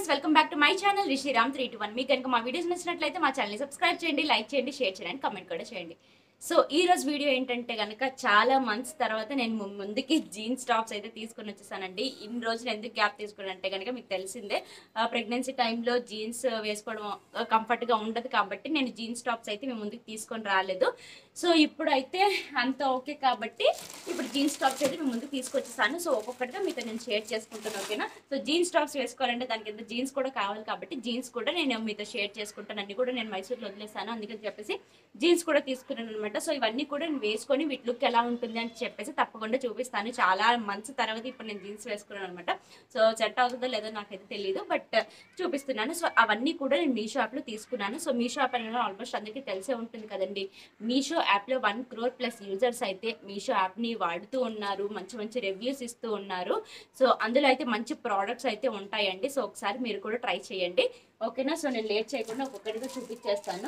friends welcome back to my channel Rishiram three two one మీకు కనుక మా వీడియోస్ నచ్చినట్లయితే మా ఛానల్ని సబ్స్క్రైబ్ చేయండి లైక్ చేయండి షేర్ చేయండి కమెంట్ కూడా చేయండి సో ఈ రోజు వీడియో ఏంటంటే కనుక చాలా మంత్స్ తర్వాత నేను ము- ముందుకి జీన్స్ టాప్స్ అయితే తీసుకొని వచ్చేసానండి ఇన్ని రోజులు ఎందుకు గ్యాప్ తీసుకున్నాను అంటే కనుక మీకు తెలిసిందే ప్రెగ్నెన్సీ టైంలో జీన్స్ వేసుకోవడం కంఫర్ట్గా ఉండదు కాబట్టి నేను జీన్స్ టాప్స్ అయితే మేము ముందుకు తీసుకొని రాలేదు సో ఇప్పుడైతే అంత ఓకే కాబట్టి ఇప్పుడు జీన్స్ టాప్స్ అయితే మేము ముందుకు తీసుకొచ్చేసాను సో ఒక్కొక్కటిగా మీతో నేను షేర్ చేసుకుంటాను ఓకేనా సో జీన్స్ టాప్స్ వేసుకోవాలంటే దానికి ఎంత జీన్స్ కూడా కావాలి కాబట్టి జీన్స్ కూడా నేను మీతో షేర్ చేసుకుంటాను అన్ని కూడా నేను మైసూర్లో వదిలేసాను అందుకని చెప్పేసి జీన్స్ కూడా తీసుకున్నాను అనమాట సో ఇవన్నీ కూడా నేను వేసుకొని వీటి లుక్ ఎలా ఉంటుంది అని చెప్పేసి తప్పకుండా చూపిస్తాను చాలా మంత్స్ తర్వాత ఇప్పుడు నేను జీన్స్ వేసుకున్నాను అనమాట సో సెట్ అవుతుందో లేదో నాకైతే తెలియదు బట్ చూపిస్తున్నాను సో అవన్నీ కూడా నేను మీషో యాప్లో తీసుకున్నాను సో మీషో యాప్ అనేది ఆల్మోస్ట్ అందరికీ తెలిసే ఉంటుంది కదండి మీషో యాప్లో వన్ క్రోర్ ప్లస్ యూజర్స్ అయితే మీషో యాప్ని వాడుతూ ఉన్నారు మంచి మంచి రివ్యూస్ ఇస్తూ ఉన్నారు సో అందులో అయితే మంచి ప్రోడక్ట్స్ అయితే ఉంటాయండి సో ఒకసారి మీరు కూడా ట్రై చేయండి ఓకేనా సో నేను లేట్ చేయకుండా ఒక్కొక్కటిగా చూపించేస్తాను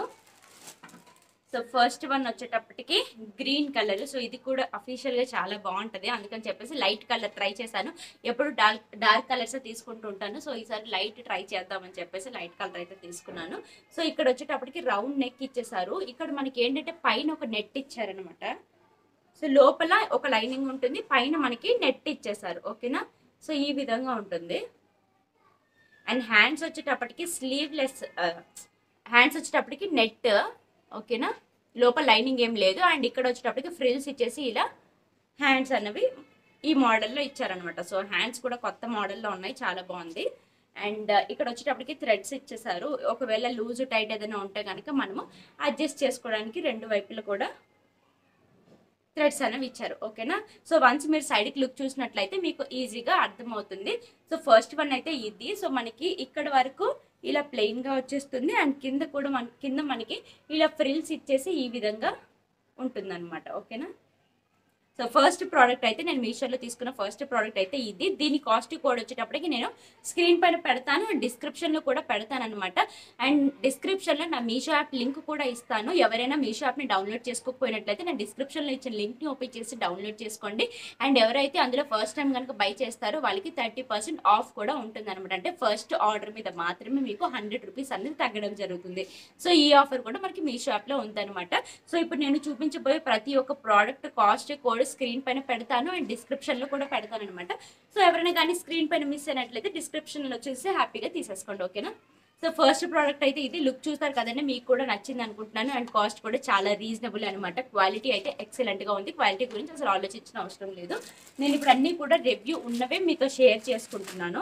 సో ఫస్ట్ వన్ వచ్చేటప్పటికి గ్రీన్ కలర్ సో ఇది కూడా అఫీషియల్గా చాలా బాగుంటుంది అందుకని చెప్పేసి లైట్ కలర్ ట్రై చేశాను ఎప్పుడు డార్క్ డార్క్ కలర్స్ తీసుకుంటూ ఉంటాను సో ఈసారి లైట్ ట్రై చేద్దామని చెప్పేసి లైట్ కలర్ అయితే తీసుకున్నాను సో ఇక్కడ వచ్చేటప్పటికి రౌండ్ నెక్ ఇచ్చేసారు ఇక్కడ మనకి ఏంటంటే పైన ఒక నెట్ ఇచ్చారనమాట సో లోపల ఒక లైనింగ్ ఉంటుంది పైన మనకి నెట్ ఇచ్చేసారు ఓకేనా సో ఈ విధంగా ఉంటుంది అండ్ హ్యాండ్స్ వచ్చేటప్పటికి స్లీవ్లెస్ హ్యాండ్స్ వచ్చేటప్పటికి నెట్ ఓకేనా లోపల లైనింగ్ ఏం లేదు అండ్ ఇక్కడ వచ్చేటప్పటికి ఫ్రిల్స్ ఇచ్చేసి ఇలా హ్యాండ్స్ అన్నవి ఈ మోడల్లో ఇచ్చారనమాట సో హ్యాండ్స్ కూడా కొత్త మోడల్లో ఉన్నాయి చాలా బాగుంది అండ్ ఇక్కడ వచ్చేటప్పటికి థ్రెడ్స్ ఇచ్చేసారు ఒకవేళ లూజ్ టైట్ ఏదైనా ఉంటే కనుక మనము అడ్జస్ట్ చేసుకోవడానికి రెండు వైపులు కూడా థ్రెడ్స్ అనేవి ఇచ్చారు ఓకేనా సో వన్స్ మీరు సైడ్కి లుక్ చూసినట్లయితే మీకు ఈజీగా అర్థమవుతుంది సో ఫస్ట్ వన్ అయితే ఇది సో మనకి ఇక్కడ వరకు ఇలా plain గా వచ్చేస్తుంది అండ్ కింద కూడా మన కింద మనకి ఇలా ఫ్రిల్స్ ఇచ్చేసి ఈ విధంగా ఉంటుందన్నమాట ఓకేనా సో ఫస్ట్ ప్రోడక్ట్ అయితే నేను మీషోలో తీసుకున్న ఫస్ట్ ప్రోడక్ట్ అయితే ఇది దీని కాస్ట్ కోడ్ వచ్చేటప్పటికి నేను స్క్రీన్ పైన పెడతాను అండ్ డిస్క్రిప్షన్లో కూడా పెడతాను అనమాట అండ్ డిస్క్రిప్షన్లో నా మీషో యాప్ లింక్ కూడా ఇస్తాను ఎవరైనా మీషో యాప్ని డౌన్లోడ్ చేసుకోకపోయినట్లయితే నేను డిస్క్రిప్షన్లో ఇచ్చిన లింక్ని ఓపెన్ చేసి డౌన్లోడ్ చేసుకోండి అండ్ ఎవరైతే అందులో ఫస్ట్ టైం కనుక బై చేస్తారో వాళ్ళకి థర్టీ పర్సెంట్ ఆఫ్ కూడా ఉంటుంది అనమాట అంటే ఫస్ట్ ఆర్డర్ మీద మాత్రమే మీకు హండ్రెడ్ రూపీస్ అనేది తగ్గడం జరుగుతుంది సో ఈ ఆఫర్ కూడా మనకి మీషో యాప్లో ఉందన్నమాట సో ఇప్పుడు నేను చూపించబోయే ప్రతి ఒక్క ప్రోడక్ట్ కాస్ట్ కోడ్ స్క్రీన్ పైన పెడతాను అండ్ డిస్క్రిప్షన్లో కూడా పెడతాను అనమాట సో ఎవరైనా కానీ స్క్రీన్ పైన మిస్ అయినట్లయితే డిస్క్రిప్షన్లో వచ్చేసి హ్యాపీగా తీసేసుకోండి ఓకేనా సో ఫస్ట్ ప్రోడక్ట్ అయితే ఇది లుక్ చూస్తారు కదండి మీకు కూడా నచ్చింది అనుకుంటున్నాను అండ్ కాస్ట్ కూడా చాలా రీజనబుల్ అనమాట క్వాలిటీ అయితే ఎక్సలెంట్ గా ఉంది క్వాలిటీ గురించి అసలు ఆలోచించిన అవసరం లేదు నేను ఇప్పుడు అన్ని కూడా రివ్యూ ఉన్నవే మీతో షేర్ చేసుకుంటున్నాను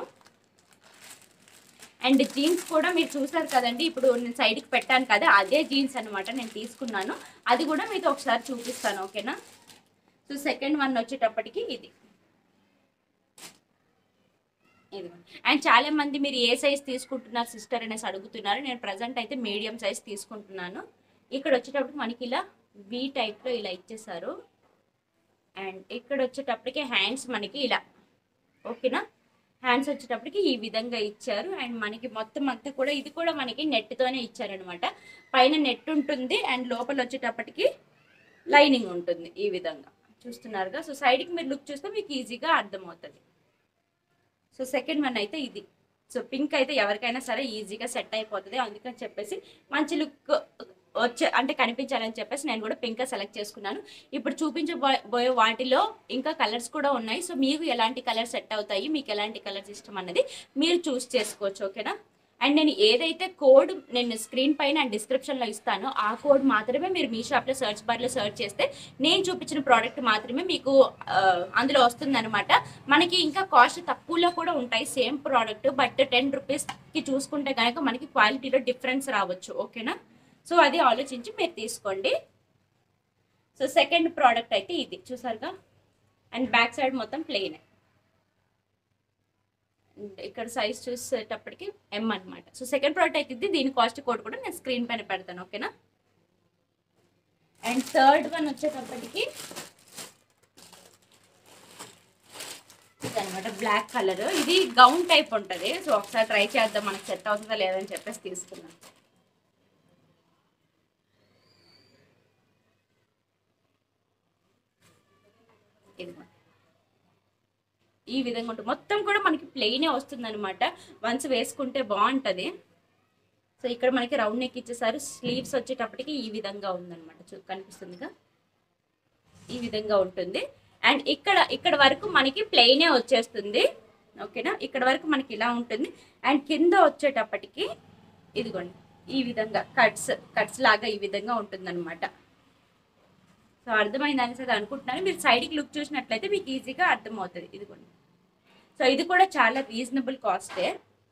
అండ్ జీన్స్ కూడా మీరు చూసారు కదండి ఇప్పుడు నేను సైడ్కి పెట్టాను కదా అదే జీన్స్ అనమాట నేను తీసుకున్నాను అది కూడా మీతో ఒకసారి చూపిస్తాను ఓకేనా సో సెకండ్ వన్ వచ్చేటప్పటికి ఇది ఇది అండ్ చాలా మంది మీరు ఏ సైజ్ తీసుకుంటున్నారు సిస్టర్ అనేసి అడుగుతున్నారు నేను ప్రజెంట్ అయితే మీడియం సైజ్ తీసుకుంటున్నాను ఇక్కడ వచ్చేటప్పటికి మనకి ఇలా వి టైప్లో ఇలా ఇచ్చేసారు అండ్ ఇక్కడ వచ్చేటప్పటికి హ్యాండ్స్ మనకి ఇలా ఓకేనా హ్యాండ్స్ వచ్చేటప్పటికి ఈ విధంగా ఇచ్చారు అండ్ మనకి మొత్తం అంతా కూడా ఇది కూడా మనకి నెట్తోనే ఇచ్చారనమాట పైన నెట్ ఉంటుంది అండ్ లోపల వచ్చేటప్పటికి లైనింగ్ ఉంటుంది ఈ విధంగా చూస్తున్నారుగా సో సైడ్కి మీరు లుక్ చూస్తే మీకు ఈజీగా అర్థమవుతుంది సో సెకండ్ వన్ అయితే ఇది సో పింక్ అయితే ఎవరికైనా సరే ఈజీగా సెట్ అయిపోతుంది అందుకని చెప్పేసి మంచి లుక్ వచ్చే అంటే కనిపించాలని చెప్పేసి నేను కూడా పింక్ సెలెక్ట్ చేసుకున్నాను ఇప్పుడు చూపించబోయే వాటిలో ఇంకా కలర్స్ కూడా ఉన్నాయి సో మీకు ఎలాంటి కలర్స్ సెట్ అవుతాయి మీకు ఎలాంటి కలర్స్ ఇష్టం అన్నది మీరు చూస్ చేసుకోవచ్చు ఓకేనా అండ్ నేను ఏదైతే కోడ్ నేను స్క్రీన్ పైన అండ్ డిస్క్రిప్షన్లో ఇస్తానో ఆ కోడ్ మాత్రమే మీరు మీ షాప్లో సెర్చ్ బార్లో సెర్చ్ చేస్తే నేను చూపించిన ప్రోడక్ట్ మాత్రమే మీకు ఆ, అందులో వస్తుందన్నమాట మనకి ఇంకా కాస్ట్ తక్కువలో కూడా ఉంటాయి సేమ్ ప్రోడక్ట్ బట్ టెన్ రూపీస్కి చూసుకుంటే కనుక మనకి క్వాలిటీలో డిఫరెన్స్ రావచ్చు ఓకేనా సో అది ఆలోచించి మీరు తీసుకోండి సో సెకండ్ ప్రోడక్ట్ అయితే ఇది చూసారుగా అండ్ బ్యాక్ సైడ్ మొత్తం ప్లెయిన్ ఇక్కడ సైజ్ చూసేటప్పటికి ఎం అన్నమాట సో సెకండ్ ప్రోడక్ట్ అయితే ఇది దీని కాస్ట్ కోడ్ కూడా నేను స్క్రీన్ పైన పెడతాను ఓకేనా అండ్ థర్డ్ వన్ వచ్చేటప్పటికి అనమాట బ్లాక్ కలర్ ఇది గౌన్ టైప్ ఉంటుంది సో ఒకసారి ట్రై చేద్దాం మనకి సెట్ అవుతుందా లేదని చెప్పేసి తీసుకున్నాను ఇది ఈ విధంగా ఉంటుంది మొత్తం కూడా మనకి ప్లెయినే వస్తుంది అనమాట వన్స్ వేసుకుంటే బాగుంటుంది సో ఇక్కడ మనకి రౌండ్ నెక్ ఇచ్చేసారు స్లీవ్స్ వచ్చేటప్పటికి ఈ విధంగా ఉందన్నమాట చూ కనిపిస్తుందిగా ఈ విధంగా ఉంటుంది అండ్ ఇక్కడ ఇక్కడ వరకు మనకి ప్లెయినే వచ్చేస్తుంది ఓకేనా ఇక్కడ వరకు మనకి ఇలా ఉంటుంది అండ్ కింద వచ్చేటప్పటికి ఇదిగోండి ఈ విధంగా కట్స్ కట్స్ లాగా ఈ విధంగా ఉంటుంది సో అర్థమైంది అనేసి అది అనుకుంటున్నాను మీరు సైడ్కి లుక్ చూసినట్లయితే మీకు ఈజీగా అర్థమవుతుంది ఇదిగోండి సో ఇది కూడా చాలా రీజనబుల్ కాస్టే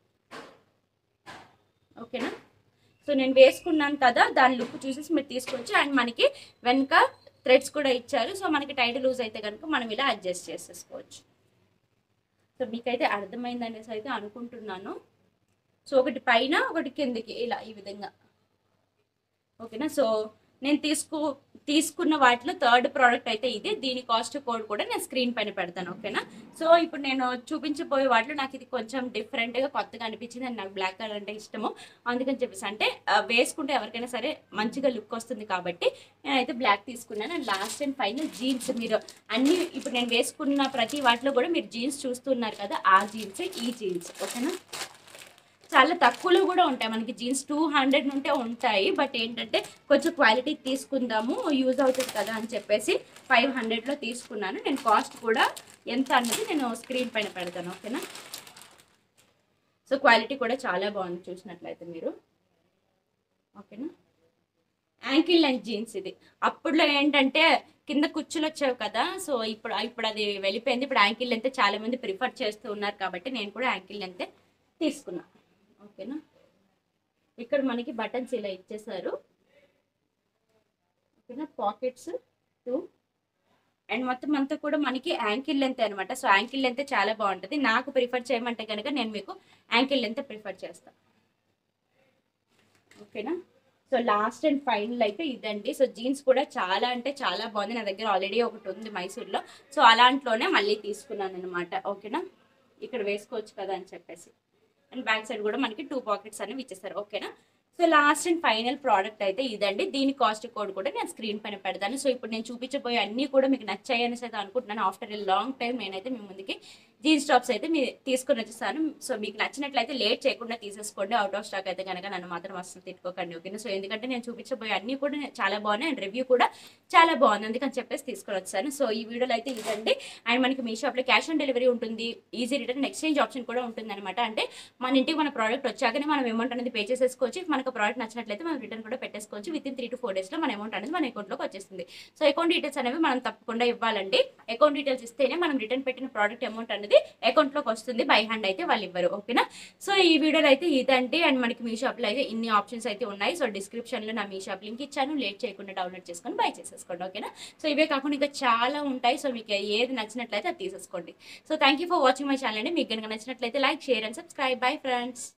ఓకేనా సో నేను వేసుకున్నాను కదా దాని లుక్ చూసేసి మీరు తీసుకోవచ్చు అండ్ మనకి వెనక థ్రెడ్స్ కూడా ఇచ్చారు సో మనకి టైట్ లూజ్ అయితే కనుక మనం ఇలా అడ్జస్ట్ చేసేసుకోవచ్చు సో మీకైతే అర్థమైంది అనేసి అయితే అనుకుంటున్నాను సో ఒకటి పైన ఒకటి కిందికి ఇలా ఈ విధంగా ఓకేనా సో నేను తీసుకు తీసుకున్న వాటిలో థర్డ్ ప్రోడక్ట్ అయితే ఇది దీని కాస్ట్ కోడ్ కూడా నేను స్క్రీన్ పైన పెడతాను ఓకేనా సో ఇప్పుడు నేను చూపించబోయే వాటిలో నాకు ఇది కొంచెం డిఫరెంట్గా కొత్తగా అనిపించింది అండ్ నాకు బ్లాక్ కలర్ అంటే ఇష్టము అందుకని చెప్పేసి అంటే ఆ, వేసుకుంటే ఎవరికైనా సరే మంచిగా లుక్ వస్తుంది కాబట్టి నేనైతే బ్లాక్ తీసుకున్నాను and last and final jeans మీరు అన్ని ఇప్పుడు నేను వేసుకున్న ప్రతి వాటిలో కూడా మీరు జీన్స్ చూస్తున్నారు కదా ఆ జీన్స్ ఈ జీన్స్ ఓకేనా చాలా తక్కువలో కూడా ఉంటాయి మనకి జీన్స్ టూ హండ్రెడ్ నుంటే ఉంటాయి బట్ ఏంటంటే కొంచెం క్వాలిటీ తీసుకుందాము యూజ్ అవుతుంది కదా అని చెప్పేసి ఫైవ్ హండ్రెడ్లో తీసుకున్నాను నేను కాస్ట్ కూడా ఎంత అన్నది నేను స్క్రీన్ పైన పెడతాను ఓకేనా సో క్వాలిటీ కూడా చాలా బాగుంది చూసినట్లయితే మీరు ఓకేనా యాంకిల్ లెంత్ జీన్స్ ఇది అప్పుడులో ఏంటంటే కింద కుచ్చులు వచ్చావు కదా సో ఇప్పుడు ఇప్పుడు అది వెళ్ళిపోయింది ఇప్పుడు యాంకిల్ లెంత్ చాలా మంది ప్రిఫర్ చేస్తూ ఉన్నారు కాబట్టి నేను కూడా యాంకిల్ లెంత్ తీసుకున్నా ఓకేనా ఇక్కడ మనకి బటన్స్ ఇలా ఇచ్చేసారు ఓకేనా పాకెట్స్ టూ అండ్ మొత్తం అంతా కూడా మనకి యాంకిల్ లెంత్ అనమాట సో యాంకిల్ లెంత్ చాలా బాగుంటుంది నాకు ప్రిఫర్ చేయమంటే కనుక నేను మీకు యాంకిల్ లెంత్ ప్రిఫర్ చేస్తాను ఓకేనా సో లాస్ట్ అండ్ ఫైనల్ అయితే ఇదండి సో జీన్స్ కూడా చాలా అంటే చాలా బాగుంది నా దగ్గర ఆల్రెడీ ఒకటి ఉంది మైసూర్లో సో అలాంట్లోనే మళ్ళీ తీసుకున్నాను అనమాట ఓకేనా ఇక్కడ వేసుకోవచ్చు కదా అని చెప్పేసి అండ్ బ్యాక్ సైడ్ కూడా మనకి టూ పాకెట్స్ అనేవి ఇచ్చేస్తారు ఓకేనా so last and final product అయితే ఇదండి దీని కాస్ట్ కోడ్ కూడా నేను స్క్రీన్ పైన పెడతాను సో ఇప్పుడు నేను చూపించబోయే అన్నీ కూడా మీకు నచ్చాయి అనేసి అయితే అనుకుంటున్నాను ఆఫ్టర్ ఏ లాంగ్ టైం నేనైతే మీ ముందుకి జీన్స్ టాప్స్ అయితే మీ తీసుకొని వచ్చేసాను సో మీకు నచ్చినట్లయితే లేట్ చేయకుండా తీసేసుకోండి అవుట్ ఆఫ్ స్టాక్ అయితే కనుక నన్ను మాత్రం అసలు తిట్టుకోకండి ఓకేనా సో ఎందుకంటే నేను చూపించబోయే అన్నీ కూడా నే- చాలా బాగున్నాయి అండ్ రివ్యూ కూడా చాలా బాగుంది అందుకని చెప్పేసి తీసుకొని వచ్చాను సో ఈ వీడియోలో అయితే ఇదండి అండ్ మనకి మీ షాప్లో క్యాష్ ఆన్ డెలివరీ ఉంటుంది ఈజీ రిటర్న్ ఎక్స్చేంజ్ ఆప్షన్ కూడా ఉంటుంది అనమాట అంటే మన ఇంటికి మన ప్రోడక్ట్ వచ్చాకనే మనం అమౌంట్ అనేది పే చేసేసుకోవచ్చు If మనకు ప్రోడక్ట్ నచ్చినట్లయితే మనం రిటర్న్ కూడా పెట్టేసుకోవచ్చు within three to four డేస్లో మన అమౌంట్ అనేది మన అకౌంట్లోకి వచ్చేస్తుంది సో అకౌంట్ డీటెయిల్స్ అనేవి మనం తప్పకుండా ఇవ్వాలండి అకౌంట్ డీటెయిల్స్ ఇస్తేనే మనం రిటర్న్ పెట్టిన ప్రోడక్ట్ అమౌంట్ అనేది అకౌంట్లోకి వస్తుంది బై హ్యాండ్ అయితే వాళ్ళు ఇవ్వరు ఓకేనా సో ఈ వీడియోలో అయితే ఇదండి అండ్ మనకి మీ షాప్లో అయితే ఇన్ని ఆప్షన్స్ అయితే ఉన్నాయి సో డిస్క్రిప్షన్లో నా మీ షాప్ లింక్ ఇచ్చాను లేట్ చేయకుండా డౌన్లోడ్ చేసుకొని బై చేసేసుకోండి ఓకేనా సో ఇవే కాకుండా ఇంకా చాలా ఉంటాయి సో మీకు ఏది నచ్చినట్లయితే అది తీసేసుకోండి so thank you for watching my channel అండి మీకు కనుక నచ్చినట్లయితే like share and subscribe bye friends